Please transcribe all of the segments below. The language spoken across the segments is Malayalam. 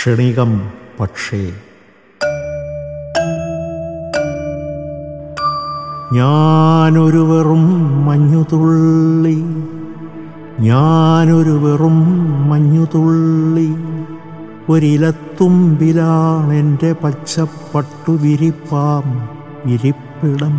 ക്ഷണികം പക്ഷേ ഞാനൊരു വെറും മഞ്ഞുതുള്ളി ഞാനൊരു വെറും മഞ്ഞുതുള്ളി ഒരിലത്തുമ്പിലാണെൻ്റെ പച്ചപ്പട്ടു വിരിപ്പാം ഇരിപ്പിടം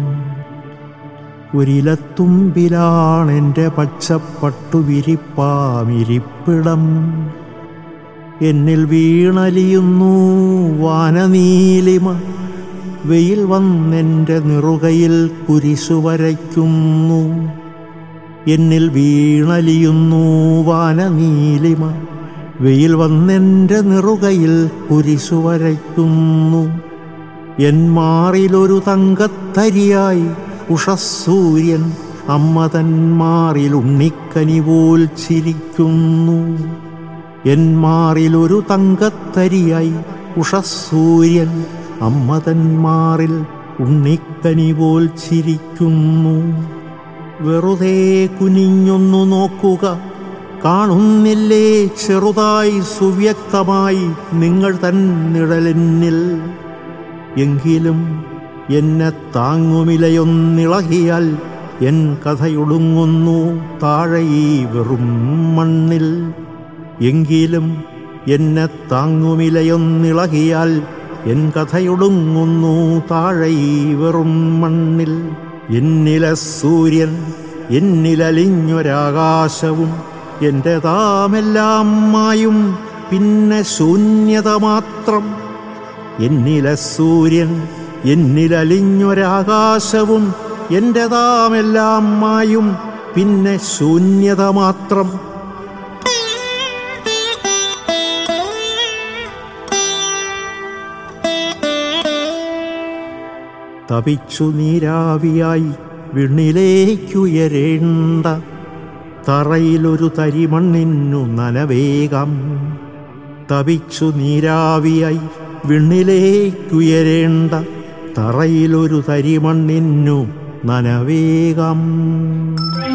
ഒരിലത്തുമ്പിലാണെൻ്റെ പച്ചപ്പട്ടു വിരിപ്പാം ഇരിപ്പിടം എന്നിൽ വീണലിയുന്നു വാനനീലിമ വെയിൽ വന്നെൻ്റെ നിറുകയിൽ കുരിശു വരയ്ക്കുന്നു എന്നിൽ വീണലിയുന്നു വാനനീലിമ വെയിൽ വന്നെൻ്റെ നിറുകയിൽ കുരിശു വരയ്ക്കുന്നു എൻ മാറിലൊരു തങ്കത്തരിയായി ഉഷസൂര്യൻ അമ്മ തന്മാറിൽ ഉണ്ണിക്കനി പോൽ ചിരിക്കുന്നു എൻ മാറിലൊരു തങ്കത്തരിയായി ഉഷസൂര്യൻ അമ്മ തന്മാറിൽ ഉണ്ണിക്കനി പോൽ ചിരിക്കുന്നു വെറുതെ കുനിഞ്ഞൊന്നു നോക്കുക കാണുന്നില്ലേ ചെറുതായി സുവ്യക്തമായി നിങ്ങൾ തന്നിഴലെന്നിൽ എങ്കിലും എന്നെ താങ്ങുമിലയൊന്നിളകിയാൽ എൻ കഥയൊടുങ്ങുന്നു താഴെ ഈ വെറും മണ്ണിൽ എങ്കിലും എന്നെ താങ്ങുമിലയൊന്നിളകിയാൽ എൻ കഥയൊടുങ്ങുന്നു താഴെ ഈ വെറും മണ്ണിൽ എന്നിലെ സൂര്യൻ എന്നിലലിഞ്ഞൊരാകാശവും എൻ്റെ താമെല്ലാം മായും പിന്നെ ശൂന്യത മാത്രം എന്നിലെ സൂര്യൻ എന്നിലലിഞ്ഞൊരാകാശവും എൻ്റെ താമെല്ലാം മായും പിന്നെ ശൂന്യത മാത്രം തപിച്ചു നീരാവിയായി വിണ്ണിലേക്കുയരേണ്ട തറയിലൊരു തരിമണ്ണിന്നു നനവേഗം തപിച്ചു നീരാവിയായി വിണ്ണിലേക്കുയരേണ്ട തറയിലൊരു തരിമണ്ണിന്നു നനവേഗം